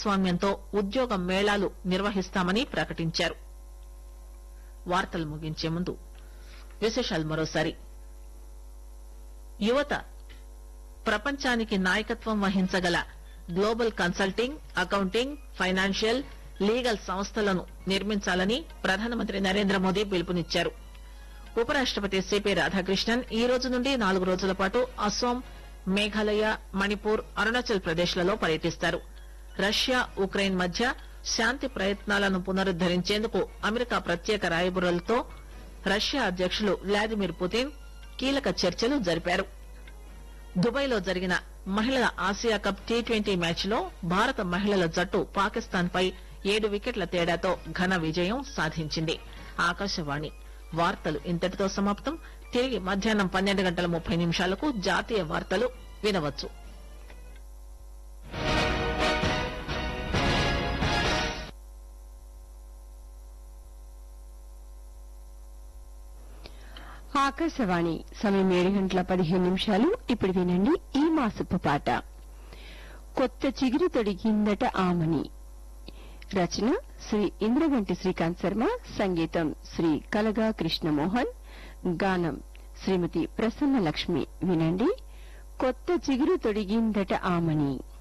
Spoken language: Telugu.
భాగస్వామ్యంతో ఉద్యోగ మేళాలు నిర్వహిస్తామని ప్రకటించారు వార్తలు ముగించే ముందు విశేషాలు మరోసారి యువత ప్రపంచానికి నాయకత్వం వహించగల global consulting accounting financial legal సంస్థలను నిర్మించాలని ప్రధానమంత్రి నరేంద్ర మోదీ పిలుపునిచ్చారు ఉపరాష్టపతి సిపి రాధాకృష్ణన్ ఈ రోజు నుండి నాలుగు రోజుల పాటు అస్సాం మేఘాలయ మణిపూర్ అరుణాచల్ ప్రదేశ్ లలో పర్యటిస్తారు రష్యా ఉక్రెయిన్ మధ్య శాంతి ప్రయత్నాలను పునరుద్దరించేందుకు అమెరికా ప్రత్యేక రాయబురులతో రష్యా అధ్యకులు వ్లాదిమిర్ పుతిన్ కీలక చర్చలు జరిపారు దుబాయ్ లో జరిగిన మహిళల Asia cup T twenty match లో భారత మహిళల జట్టు పాకిస్తాన్ పై ఏడు వికెట్ల తేడాతో ఘన విజయం సాధించింది ఆకాశవాణి వార్తలు ఇంతటితో సమాప్తం తిరిగి మధ్యాహ్నం పన్నెండు గంటల ముప్పై నిమిషాలకు జాతీయ వార్తలు వినవచ్చు ఆకాశవాణి సమయం ఏడు గంటల పదిహేను నిమిషాలు ఇప్పుడు వినండి ఈ మాసపు పాట కొత్త చిగురు తొడిగిందట ఆమని రచన శ్రీ ఇంద్రగంటి శ్రీకాంత్ శర్మ సంగీతం శ్రీ కలగా కృష్ణమోహన్ గానం శ్రీమతి ప్రసన్న లక్ష్మి వినండి కొత్త చిగురు తొడిగిందట ఆమని